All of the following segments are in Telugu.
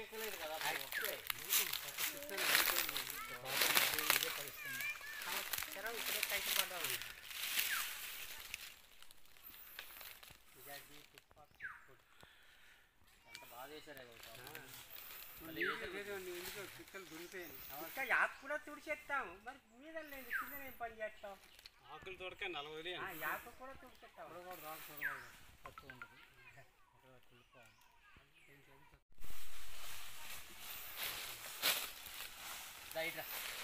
ఎక్కలేదు కదా సంవత్సరం ఇప్పుడే కష్టపడ్డాం ఎంత బాగా చేశారే ఇంకా యాప్ కూడా తుడిచేస్తాం మరి మీద లేదు కింద ఏం పని చేస్తాం ఆకులు తోడకే నలభై ఆ యాప్ కూడా తుడిచేస్తాం రైట్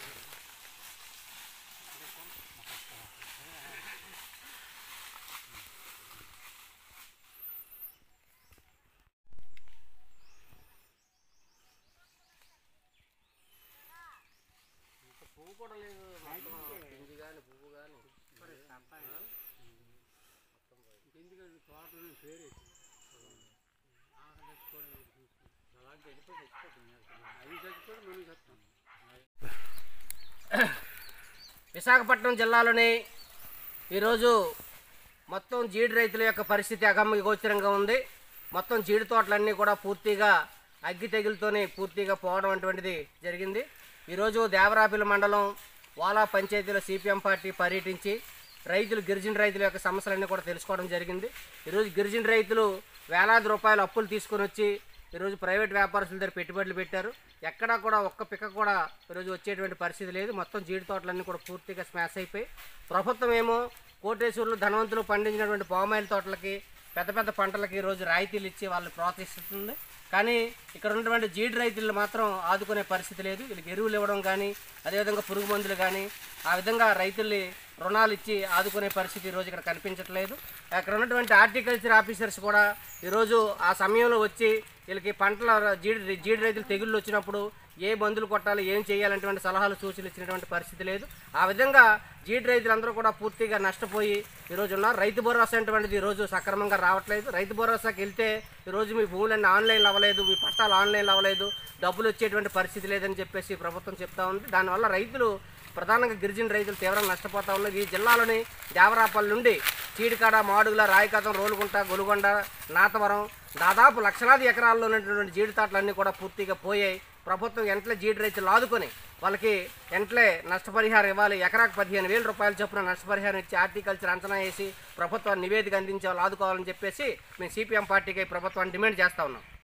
పువ్వు కూడా లేదు మొత్తం పిండి కానీ పువ్వు కానీ ఎందుకంటే తోటలో పేరు అలాంటి వెళ్ళిపోయి చచ్చిపోతుంది అవి చచ్చిపోయి మనం చస్తాం విశాఖపట్నం జిల్లాలోని ఈరోజు మొత్తం జీడి రైతుల యొక్క పరిస్థితి అగమ్య గోచరంగా ఉంది మొత్తం జీడి తోటలన్నీ కూడా పూర్తిగా అగ్గి తెగులతోనే పూర్తిగా పోవడం అటువంటిది జరిగింది ఈరోజు దేవరాపిల మండలం వాలా పంచాయతీలో సిపిఎం పార్టీ పర్యటించి రైతులు గిరిజన రైతుల యొక్క సమస్యలన్నీ కూడా తెలుసుకోవడం జరిగింది ఈరోజు గిరిజన రైతులు వేలాది రూపాయల అప్పులు తీసుకొని వచ్చి ఈరోజు ప్రైవేట్ వ్యాపారస్తుల దగ్గర పెట్టుబడులు పెట్టారు ఎక్కడా కూడా ఒక్క పిక్క కూడా ఈరోజు వచ్చేటువంటి పరిస్థితి లేదు మొత్తం జీడి తోటలన్నీ కూడా పూర్తిగా స్మాష్ అయిపోయి ప్రభుత్వం ఏమో కోటేశ్వరులు ధనవంతులు పండించినటువంటి పామాయిల్ తోటలకి పెద్ద పెద్ద పంటలకి ఈరోజు రాయితీలు ఇచ్చి వాళ్ళని ప్రోత్సహిస్తుంది కానీ ఇక్కడ ఉన్నటువంటి జీడి రైతులు మాత్రం ఆదుకునే పరిస్థితి లేదు వీళ్ళకి ఎరువులు ఇవ్వడం కానీ అదేవిధంగా పురుగు మందులు కానీ ఆ విధంగా రైతుల్ని రుణాలు ఇచ్చి ఆదుకునే పరిస్థితి ఈరోజు ఇక్కడ కనిపించట్లేదు అక్కడ ఉన్నటువంటి హార్టికల్చర్ ఆఫీసర్స్ కూడా ఈరోజు ఆ సమయంలో వచ్చి వీళ్ళకి పంటల జీడి జీడి రైతులు తెగుళ్ళు వచ్చినప్పుడు ఏ మందులు కొట్టాలి ఏం చేయాలనేటువంటి సలహాలు సూచనలు ఇచ్చినటువంటి పరిస్థితి లేదు ఆ విధంగా జీడి రైతులందరూ కూడా పూర్తిగా నష్టపోయి ఈరోజు ఉన్నారు రైతు భరోసా అటువంటిది ఈరోజు సక్రమంగా రావట్లేదు రైతు భరోసాకి వెళ్తే ఈరోజు మీ భూములన్నీ ఆన్లైన్లో అవ్వలేదు మీ పట్టాలు ఆన్లైన్లో అవ్వలేదు డబ్బులు వచ్చేటువంటి పరిస్థితి లేదని చెప్పేసి ప్రభుత్వం చెప్తా ఉంది దానివల్ల రైతులు ప్రధానంగా గిరిజన రైతులు తీవ్రంగా నష్టపోతా ఉన్నారు ఈ జిల్లాలోని దేవరాపల్లి నుండి చీడికాడ మాడుగుల రాయకతం రోలుగుంట గొలుగొండ నాతవరం దాదాపు లక్షలాది ఎకరాల్లో ఉన్నటువంటి జీడి తోటలన్నీ కూడా పూర్తిగా పోయాయి ప్రభుత్వం వెంటనే జీడి రైతులు ఆదుకొని వాళ్ళకి వెంటనే నష్టపరిహారం ఇవ్వాలి ఎకరాకు పదిహేను వేల రూపాయల చొప్పున నష్టపరిహారం ఇచ్చి హార్టికల్చర్ అంచనా వేసి ప్రభుత్వాన్ని నివేదిక అందించే వాళ్ళు ఆదుకోవాలని చెప్పేసి మేము సిపిఎం పార్టీకి ప్రభుత్వాన్ని డిమాండ్ చేస్తా ఉన్నాం